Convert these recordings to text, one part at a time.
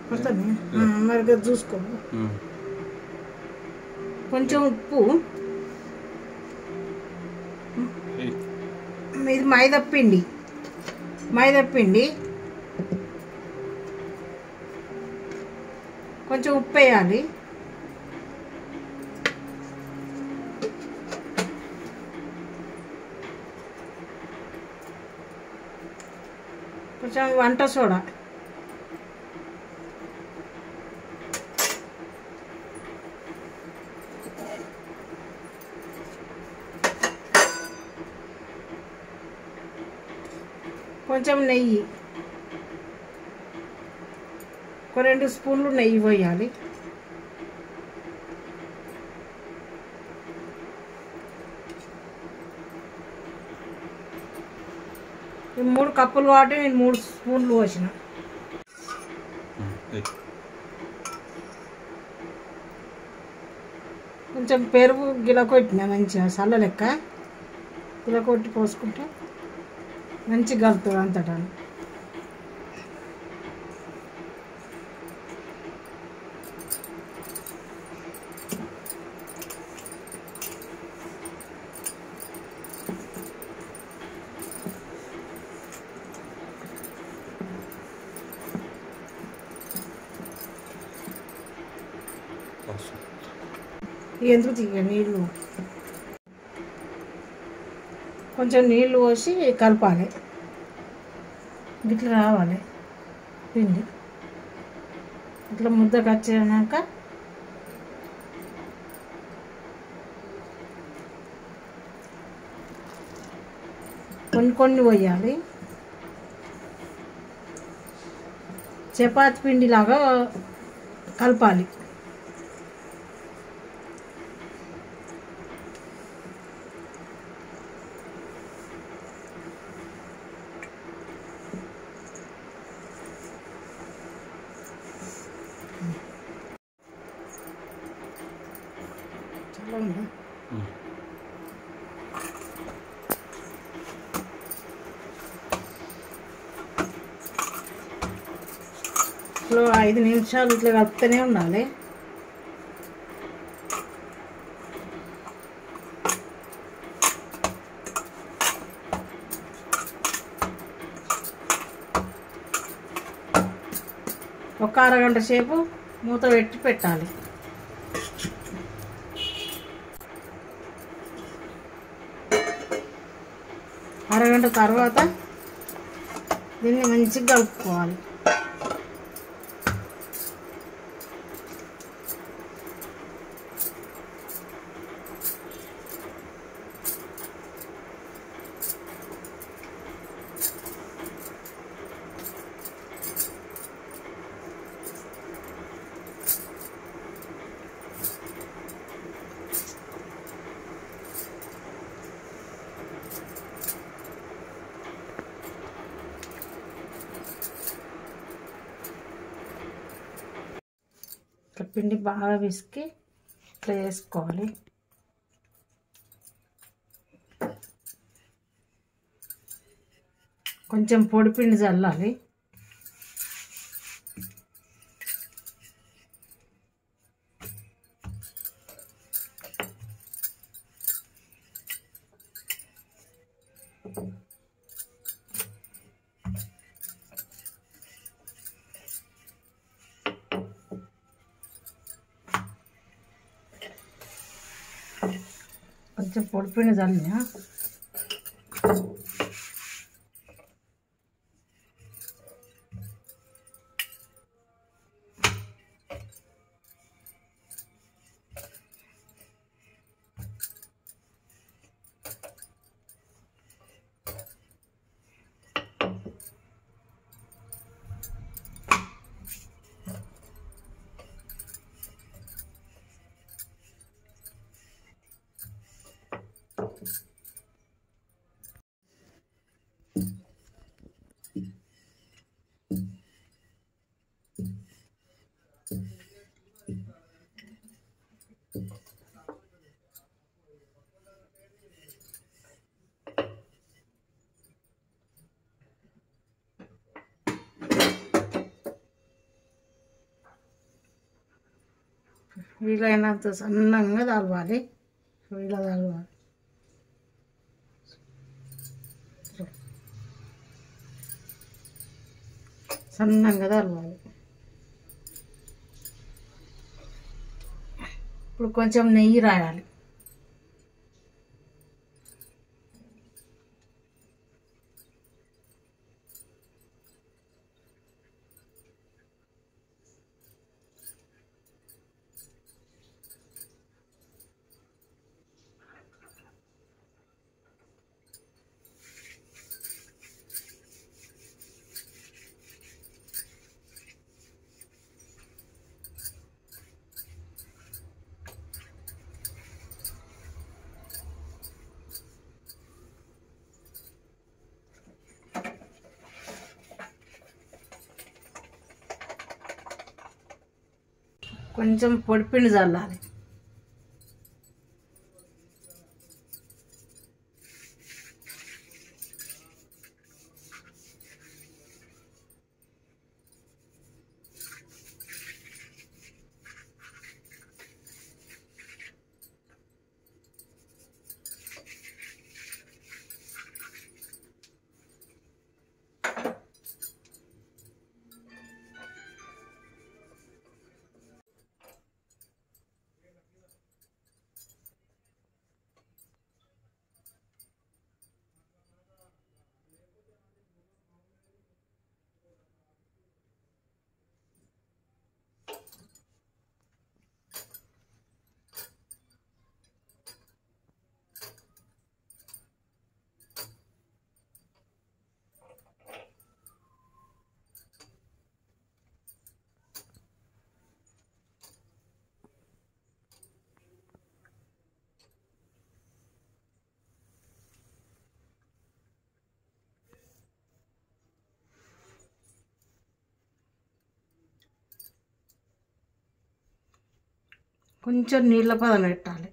వస్తుంది మరి ఇక చూసుకో ఉమ్. కొంచెం ఉప్పు ఏయ్. ఇది మైదా పిండి మైదా పిండి కొంచెం ఉప్పు వేయాలి కొంచెం వంట సోడా కొంచెం నెయ్యి ఒక రెండు స్పూన్లు నెయ్యి పోయాలి ఈ మూడు కప్పులు కాబట్టి నేను మూడు స్పూన్లు పోసిన ఉమ్. ఏయ్. కొంచెం పెరుగు గిల కొట్టిన మంచిగా సల్ల లెక్క గిల కొట్టి పోసుకుంటే మంచిగా కలుపుతుంది అంతటా అవసరం. ఎందుకు తీయ నీళ్ళు కొంచెం నీళ్ళు పోసి కలపాలి ఇట్లా రావాలి పిండి ఇట్లా ముద్దకు వచ్చాక కొన్ని కొన్ని పోయాలి చపాతి పిండిలాగా కలపాలి చాలా ఉందా ఉమ్. ఇట్లా ఐదు నిమిషాలు ఇట్లా కలుపుతూనే ఉండాలి ఒక అరగంట సేపు మూత పెట్టి పెట్టాలి అరగంట తర్వాత దీన్ని మంచిగా కలుపుకోవాలి ఇట్లా పిండి బాగా విసికి ఇట్లా వేసుకోవాలి కొంచెం పొడి పిండి చల్లాలి కొంచెం పొడి పిండి చల్లినా వీలైనంత సన్నంగా తలవాలి ఇలా తలవాలి సన్నంగా తలవాలి ఇప్పుడు కొంచెం నెయ్యి రాయాలి కొంచెం పొడిపిండి చల్లాలి కొంచెం నీళ్ళ పదం పెట్టాలి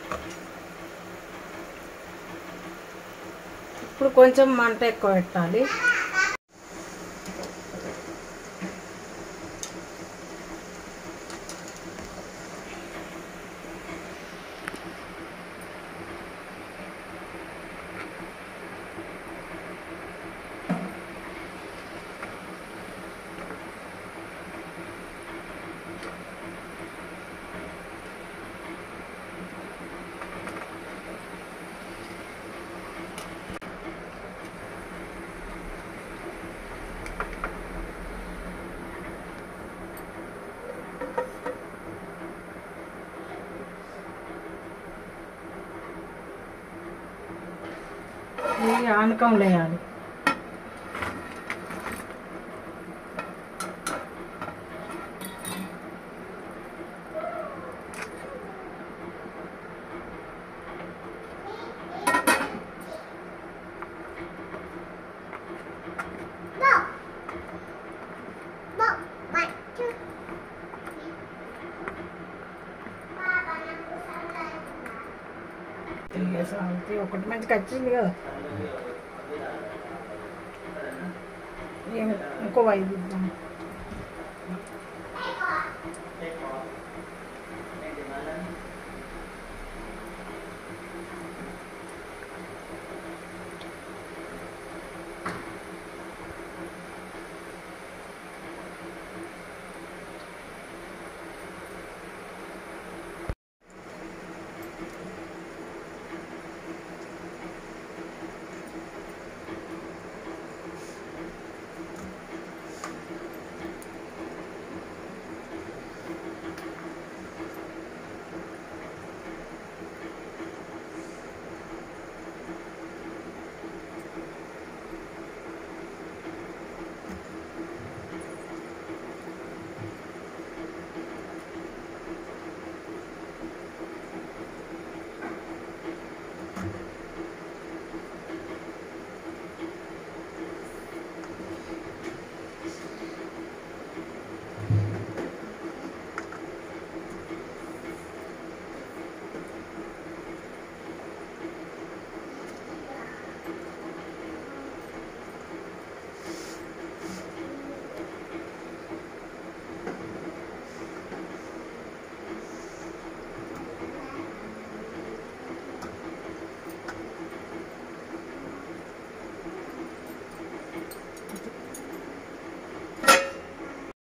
ఇప్పుడు కొంచెం మంట ఎక్కువ పెట్టాలి ఇది ఆనకం వేయాలి తిరిగేసాలి ఒకటి మంచిగా వచ్చింది కదా ఏం- ఇంకో ఐదు ఇద్దాం